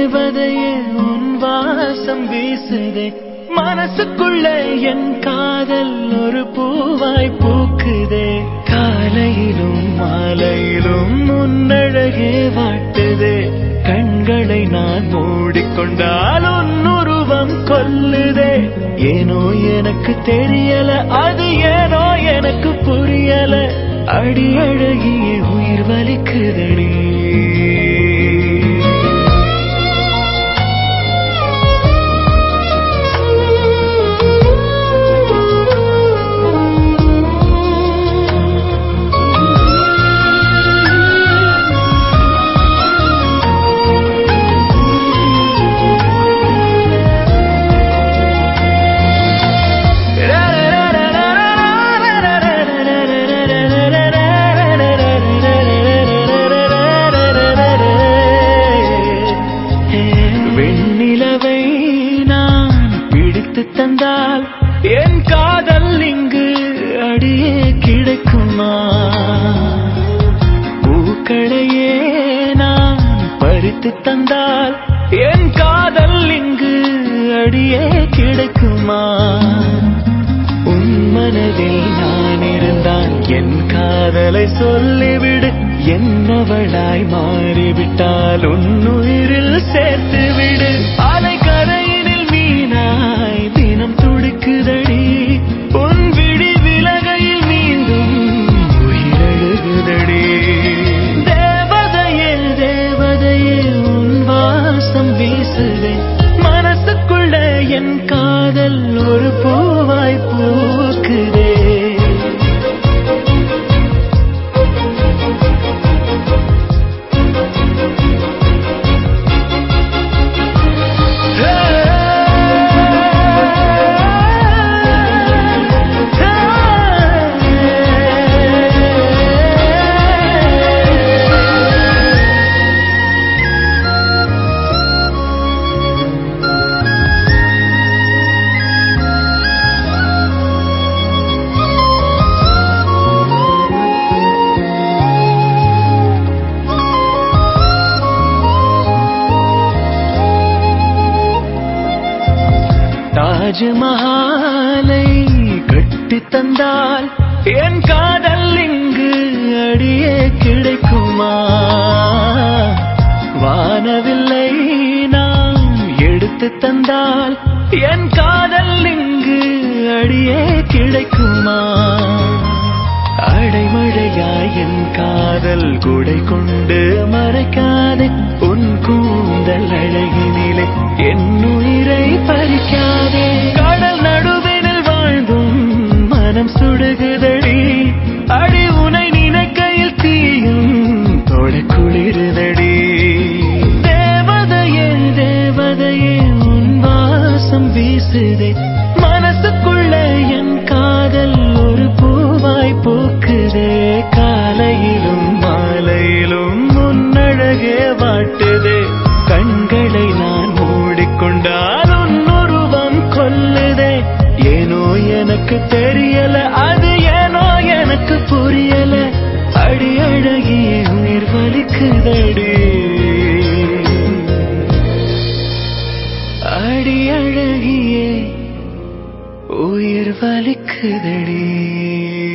தேவதையே உன் வாசம் வீசுதே மனசுக்குள்ள என் காதல் ஒரு பூவாய் பூக்குதே காலையிலும் மாலையிலும் உன்னழகே வாட்டுதே கண்களை நான் மூடிக்கொண்டால் உன் உருவம் கொல்லுதே ஏனோ எனக்கு தெரியல அது ஏனோ எனக்கு புரியல அடி அழகிய உயிர் வலிக்குதடி வெண்ணிலவை நான் பிடித்து தந்தால் என் காதல் இங்கு அடியே கிடைக்குமா பூக்களையே நான் பறித்து தந்தால் என் காதல் இங்கு அடியே கிடைக்குமா உன் மனதில் நான் இருந்தால் என் காதலை சொல்லிவிடு என்னவளாய் மாறிவிட்டால் உன் உயிரில் சேர்த்து விடு அலை கரையினில் மீனாய் தினம் துடிக்குதடி உன் விழி விலகையில் மீண்டும் உயிரெழுகுதடி தேவதையே தேவதையே உன் வாசம் வீசுதே மனசுக்குள்ள என் காதல் ஒரு பூவாய் பூக்குதே தாஜ்மஹாலை கட்டி தந்தால் என் காதல் இங்கு அடியே கிடைக்குமா வானவில்லை நாம் எடுத்து தந்தால் என் காதல் இங்கு அடியே கிடைக்குமா அடைமழையாய் என் காதல் குடை கொண்டு மறைக்காதே உன் கூந்தல் அழகினிலே என் உயிரை பறிக்காதே கடல் நடுவினில் வாழ்ந்தும் மனம் சுடுகுதடி அடி உனை நினைக்கையில் தீயும் தொட குளிருதடி தேவதையே தேவதையே உன் வாசம் வீசுதே மனசுக்குள்ள என் காதல் ஒரு பூவாய் பூக்குதே காலையிலும் மாலையிலும் உன்னழகே வாட்டுதே கண்களை நான் மூடிக்கொண்டால் உன் உருவம் கொல்லுதே ஏனோ எனக்கு தெரியல அது ஏனோ எனக்கு புரியல அடி அழகிய உயிர் வலிக்குதடி அடி அழகியே உயிர் வலிக்குதடி